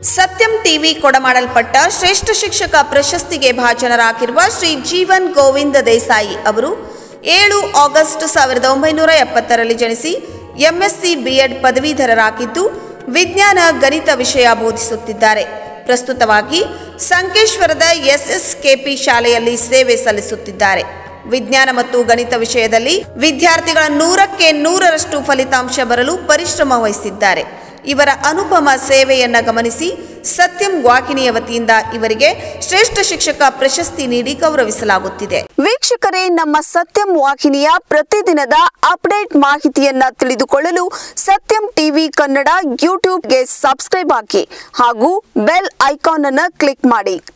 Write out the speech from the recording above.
ಸತ್ಯಂ ಟಿವಿ ಕೊಡಮಾಡಲ್ಪಟ್ಟ ಶ್ರೇಷ್ಠ ಶಿಕ್ಷಕ ಪ್ರಶಸ್ತಿಗೆ ಭಾಜನರಾಗಿರುವ ಶ್ರೀ ಜೀವನ್ ಗೋವಿಂದ ದೇಸಾಯಿ ಅವರು ಏಳು ಆಗಸ್ಟ್ ಸಾವಿರದ ಒಂಬೈನೂರ ಎಪ್ಪತ್ತರಲ್ಲಿ ಜನಿಸಿ ಎಂಎಸ್ಸಿ ಬಿಎಡ್ ಪದವೀಧರರಾಗಿದ್ದು ವಿಜ್ಞಾನ ಗಣಿತ ವಿಷಯ ಬೋಧಿಸುತ್ತಿದ್ದಾರೆ ಪ್ರಸ್ತುತವಾಗಿ ಸಂಕೇಶ್ವರದ ಎಸ್ಎಸ್ಕೆಪಿ ಶಾಲೆಯಲ್ಲಿ ಸೇವೆ ಸಲ್ಲಿಸುತ್ತಿದ್ದಾರೆ ವಿಜ್ಞಾನ ಮತ್ತು ಗಣಿತ ವಿಷಯದಲ್ಲಿ ವಿದ್ಯಾರ್ಥಿಗಳ ನೂರಕ್ಕೆ ನೂರರಷ್ಟು ಫಲಿತಾಂಶ ಬರಲು ಪರಿಶ್ರಮ ವಹಿಸಿದ್ದಾರೆ ಇವರ ಅನುಪಮ ಸೇವೆಯನ್ನ ಗಮನಿಸಿ ಸತ್ಯಂ ವಾಹಿನಿಯ ವತಿಯಿಂದ ಇವರಿಗೆ ಶ್ರೇಷ್ಠ ಶಿಕ್ಷಕ ಪ್ರಶಸ್ತಿ ನೀಡಿ ಗೌರವಿಸಲಾಗುತ್ತಿದೆ ವೀಕ್ಷಕರೇ ನಮ್ಮ ಸತ್ಯಂ ವಾಹಿನಿಯ ಪ್ರತಿದಿನದ ಅಪ್ಡೇಟ್ ಮಾಹಿತಿಯನ್ನ ತಿಳಿದುಕೊಳ್ಳಲು ಸತ್ಯಂ ಟಿವಿ ಕನ್ನಡ ಯೂಟ್ಯೂಬ್ಗೆ ಸಬ್ಸ್ಕ್ರೈಬ್ ಹಾಕಿ ಹಾಗೂ ಬೆಲ್ ಐಕಾನ್ ಅನ್ನು ಕ್ಲಿಕ್ ಮಾಡಿ